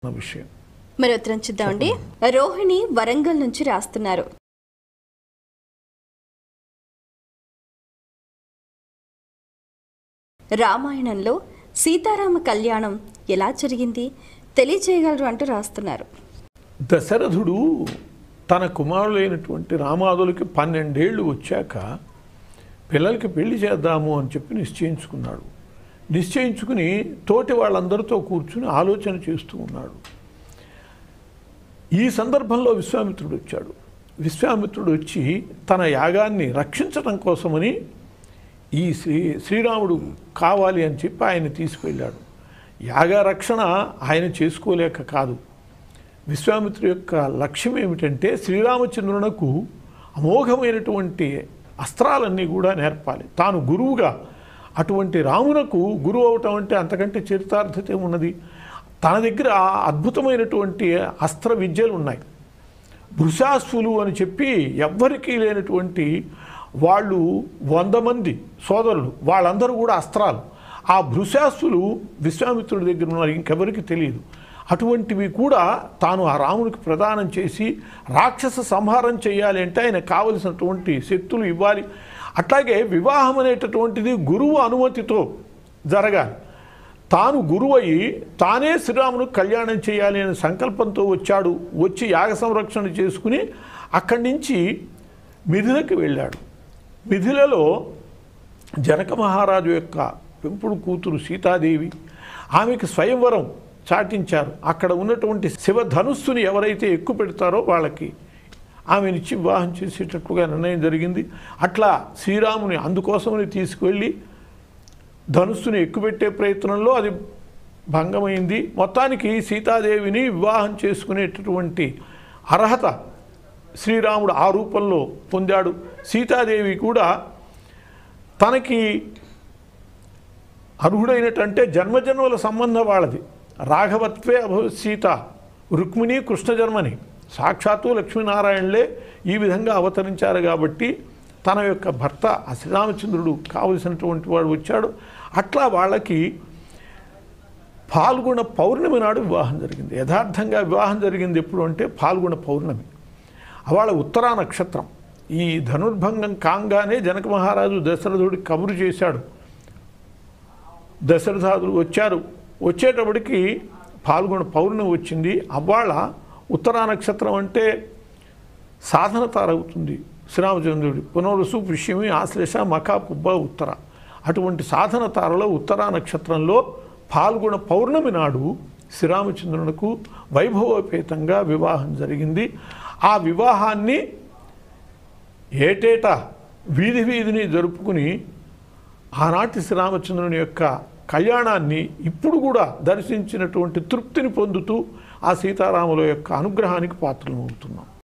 విషయం మరి ఉత్తరం చూద్దామండి రోహిణి వరంగల్ నుంచి రాస్తున్నారు రామాయణంలో సీతారామ కళ్యాణం ఎలా జరిగింది తెలియచేయగలరు అంటూ రాస్తున్నారు దశరథుడు తన కుమారులైనటువంటి రామాదులకి పన్నెండేళ్ళు వచ్చాక పిల్లలకి పెళ్లి చేద్దాము అని చెప్పి నిశ్చయించుకున్నాడు నిశ్చయించుకుని తోటి వాళ్ళందరితో కూర్చుని ఆలోచన చేస్తూ ఉన్నాడు ఈ సందర్భంలో విశ్వామిత్రుడు వచ్చాడు విశ్వామిత్రుడు వచ్చి తన యాగాన్ని రక్షించడం కోసమని ఈ శ్రీ శ్రీరాముడు కావాలి అని చెప్పి ఆయన తీసుకువెళ్ళాడు యాగ రక్షణ ఆయన చేసుకోలేక కాదు విశ్వామిత్రుడు యొక్క లక్ష్యం ఏమిటంటే శ్రీరామచంద్రునకు అమోఘమైనటువంటి అస్త్రాలన్నీ కూడా నేర్పాలి తాను గురువుగా అటువంటి రామునకు గురువు అవటం అంటే అంతకంటే చరితార్థత ఉన్నది తన దగ్గర అద్భుతమైనటువంటి అస్త్ర విద్యలు ఉన్నాయి భృశాస్సులు అని చెప్పి ఎవ్వరికీ లేనటువంటి వాళ్ళు వంద మంది సోదరులు వాళ్ళందరూ కూడా అస్త్రాలు ఆ భృశాస్సులు విశ్వామిత్రుడి దగ్గర ఉన్నారు ఇంకెవరికి తెలియదు అటువంటివి కూడా తాను ఆ రామునికి ప్రదానం చేసి రాక్షస సంహారం చేయాలి అంటే ఆయన కావలసినటువంటి శక్తులు ఇవ్వాలి అట్లాగే వివాహం అనేటటువంటిది గురువు అనుమతితో జరగాలి తాను గురువయి తానే శ్రీరామును కళ్యాణం చేయాలి అనే సంకల్పంతో వచ్చాడు వచ్చి యాగ సంరక్షణ చేసుకుని అక్కడి నుంచి మిథిలకి వెళ్ళాడు మిథిలలో జనక మహారాజు యొక్క పెంపుడు కూతురు సీతాదేవి ఆమెకు స్వయంవరం చాటించారు అక్కడ ఉన్నటువంటి శివధనుస్సుని ఎవరైతే ఎక్కువ పెడతారో వాళ్ళకి ఆమెనిచ్చి వివాహం చేసేటట్లుగా నిర్ణయం జరిగింది అట్లా శ్రీరాముని అందుకోసమని తీసుకువెళ్ళి ధనుస్సుని ఎక్కుపెట్టే ప్రయత్నంలో అది భంగమైంది మొత్తానికి సీతాదేవిని వివాహం చేసుకునేటటువంటి అర్హత శ్రీరాముడు ఆ రూపంలో పొందాడు సీతాదేవి కూడా తనకి అర్హుడైనట్టంటే జన్మజన్మల సంబంధం వాళ్ళది రాఘవత్వే అభవత్ సీత రుక్మిణి కృష్ణ జన్మని సాక్షాత్తు లక్ష్మీనారాయణలే ఈ విధంగా అవతరించారు కాబట్టి తన యొక్క భర్త ఆ శ్రీరామచంద్రుడు కావలసినటువంటి వాడు వచ్చాడు అట్లా వాళ్ళకి పాల్గొన పౌర్ణమి నాడు వివాహం జరిగింది యథార్థంగా వివాహం జరిగింది ఎప్పుడు అంటే పాల్గొన పౌర్ణమి అవాళ ఉత్తరా నక్షత్రం ఈ ధనుర్భంగం కాంగానే జనక మహారాజు దశరథుడికి కబురు చేశాడు దశరథాదులు వచ్చారు వచ్చేటప్పటికి పాల్గొన పౌర్ణమి వచ్చింది అవ్వాళ ఉత్తరా నక్షత్రం అంటే సాధన తారవుతుంది శ్రీరామచంద్రుడి పునరుసు పుష్యమి ఆశ్లేష మఖా పుబ్బ ఉత్తర అటువంటి సాధన తారలో ఉత్తరా నక్షత్రంలో పాల్గొన పౌర్ణమి నాడు శ్రీరామచంద్రునికి వైభవోపేతంగా వివాహం జరిగింది ఆ వివాహాన్ని ఏటేటా వీధి వీధిని జరుపుకుని ఆనాటి శ్రీరామచంద్రుని యొక్క కళ్యాణాన్ని ఇప్పుడు కూడా దర్శించినటువంటి తృప్తిని పొందుతూ ఆ సీతారాముల యొక్క అనుగ్రహానికి పాత్రలు అవుతున్నాం